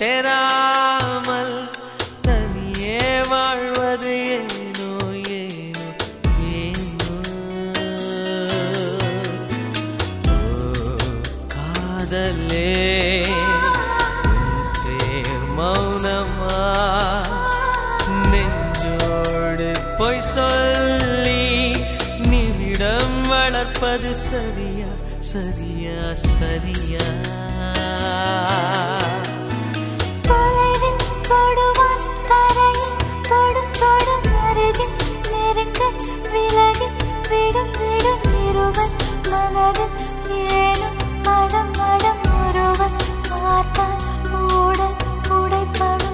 சேராமல் தனியே வாழ்வது ஏனோ ஏனோ ஏனோ ஓ, காதலே உன் பேர் மௌனமா நெஞ்சோடு பொய் சொல்லி நிமிடம் வளர்ப்பது சரியா சரியா சரியா தொலைவில் தொடுவான் கரையில் தொடும் தொடும் அருகில் நெருங்க விலகி விடும் விடும் இருவன் மனதில் ஏனும் மடம் மடம் ஒருவன் பார்த்தால் ஊடல் உடைப்படும்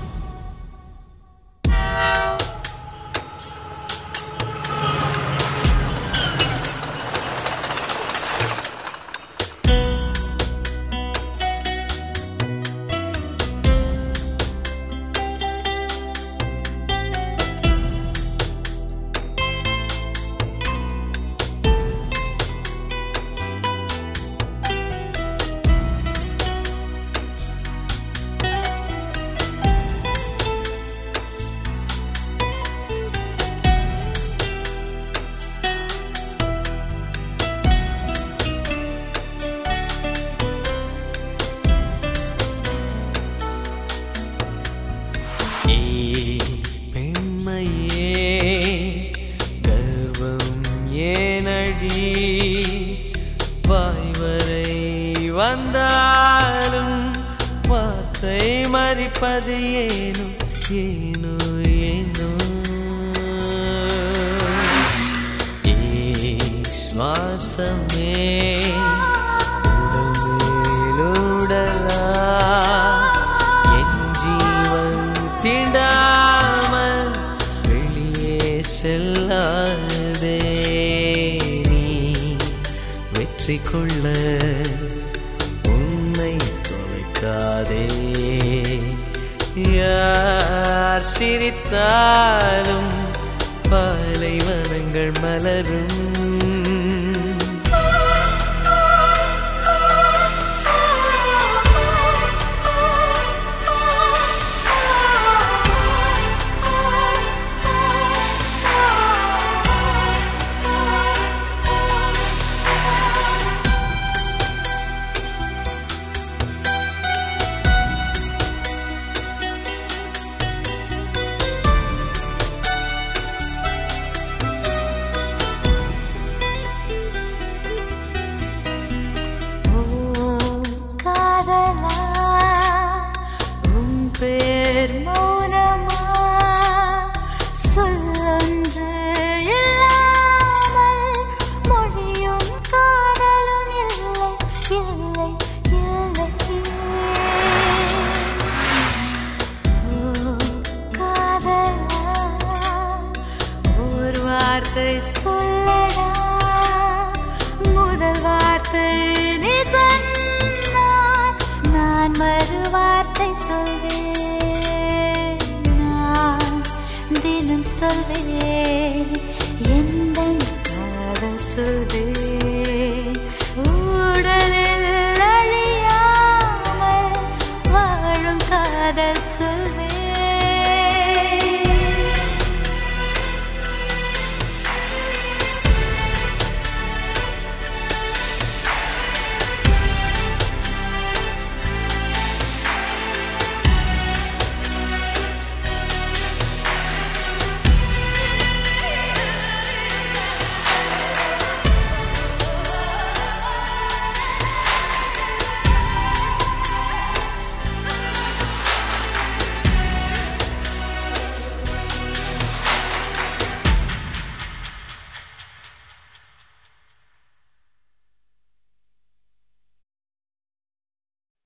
ஏ பெண்மையே கர்வம் ஏனடி வாய் வரை வந்தாலும் வார்த்தை மறிப்பது ஏனோ ஏனோ ஏனோ ஏ சுவாசமே உடலா என் ஜீவன் தீண்டாமல் வெளியே செல்லாதே நீ வெற்றி கொள்ள உன்னை தொலைக்காதே யார் சிரித்தாலும் பாலைவனங்கள் மலரும் ஓ காதலா உன் பேர் மௌனமா சொல்லொன்று இல்லாமல் மொழியும் காதலும் இல்லை இல்லை இல்லை ஓ காதலா ஒரு வார்த்தை சொல்லடா முதல் வார்த்தை நீ சொன்னால் நான் மறு வார்த்தை சொல்வேன் நான் தினம் சொல்வேன் எந்த காதல் சொல்வேன்